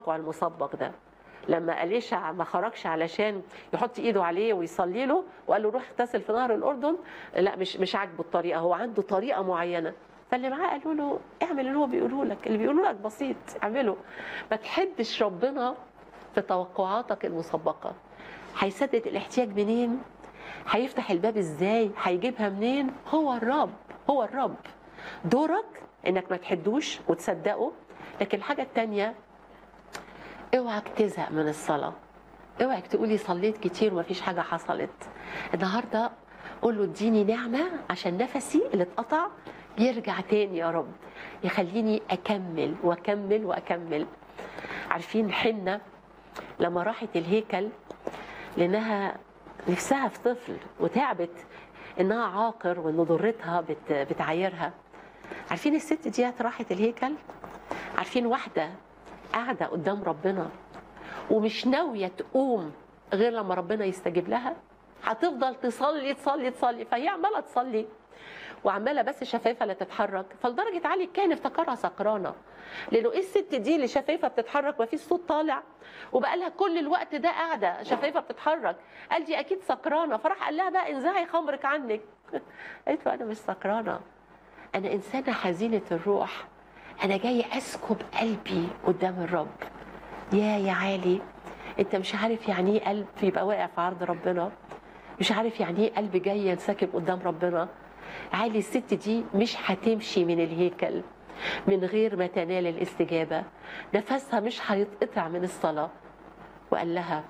المسبق ده لما أليشع ما خرجش علشان يحط ايده عليه ويصلي له وقال له روح اغتسل في نهر الاردن لا مش مش عاجبه الطريقه هو عنده طريقه معينه فاللي معاه قالوا له اعمل اللي هو بيقوله لك اللي بيقوله لك بسيط اعمله ما تحدش ربنا في توقعاتك المسبقه هيسدد الاحتياج منين هيفتح الباب ازاي هيجيبها منين هو الرب هو الرب دورك انك ما تحدوش وتصدقه لكن الحاجه الثانيه اوعك تزهق من الصلاه اوعك تقولي صليت كتير ومفيش حاجه حصلت النهارده قول له اديني نعمه عشان نفسي اللي اتقطع يرجع تاني يا رب يخليني اكمل واكمل واكمل عارفين حنه لما راحت الهيكل لانها نفسها في طفل وتعبت انها عاقر وان ضرتها بت بتعايرها عارفين الست دي راحت الهيكل عارفين واحده قاعده قدام ربنا ومش ناويه تقوم غير لما ربنا يستجيب لها هتفضل تصلي تصلي تصلي فهي عماله تصلي وعماله بس شفايفها لا تتحرك فلدرجه علي كان افتكرها سكرانه لانه ايه الست دي اللي شفايفها بتتحرك ما فيش صوت طالع وبقى لها كل الوقت ده قاعده شفايفها بتتحرك قال دي اكيد سكرانه فراح قال لها بقى انزعي خمرك عنك قالت له انا مش سكرانه انا انسانه حزينه الروح انا جاي اسكب قلبي قدام الرب يا يا عالي انت مش عارف يعني ايه قلب يبقى واقع في عرض ربنا مش عارف يعني ايه قلب جاي ينسكب قدام ربنا عالي الست دي مش هتمشي من الهيكل من غير ما تنال الاستجابه نفسها مش هيتقطع من الصلاه وقال لها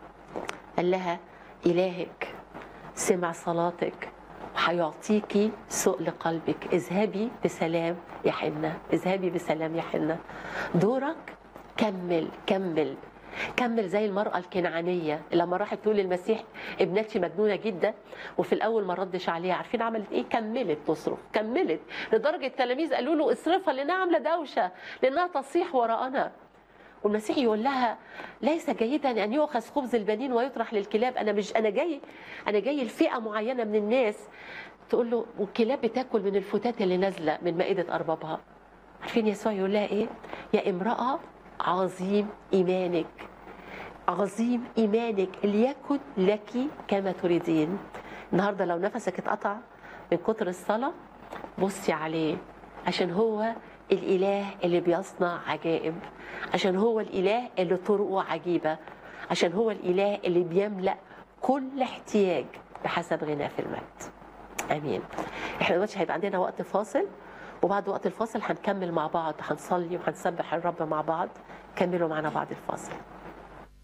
قال لها الهك سمع صلاتك وهيعطيكي سؤل قلبك اذهبي بسلام يا حنة اذهبي بسلام يا حنة دورك كمل كمل كمل زي المرأة الكنعانية لما راحت تقول للمسيح ابنتي مجنونة جدا وفي الأول ما ردش عليها عارفين عملت إيه كملت تصرخ كملت لدرجة التلاميذ قالوا له اصرفها لأنها عاملة دوشة لأنها تصيح وراءنا والمسيح يقول لها ليس جيدا ان يؤخذ خبز البنين ويطرح للكلاب انا مش انا جاي انا جاي لفئه معينه من الناس تقول له والكلاب بتاكل من الفتات اللي نازله من مائده اربابها عارفين يسوع يقول لها ايه يا امراه عظيم ايمانك عظيم ايمانك ليكن لك كما تريدين النهارده لو نفسك اتقطع من كتر الصلاه بصي عليه عشان هو الاله اللي بيصنع عجائب عشان هو الاله اللي طرقه عجيبه عشان هو الاله اللي بيملا كل احتياج بحسب غناه في المجد امين احنا دلوقتي هيبقى عندنا وقت فاصل وبعد وقت الفاصل هنكمل مع بعض هنصلي وهنسبح الرب مع بعض كملوا معنا بعد الفاصل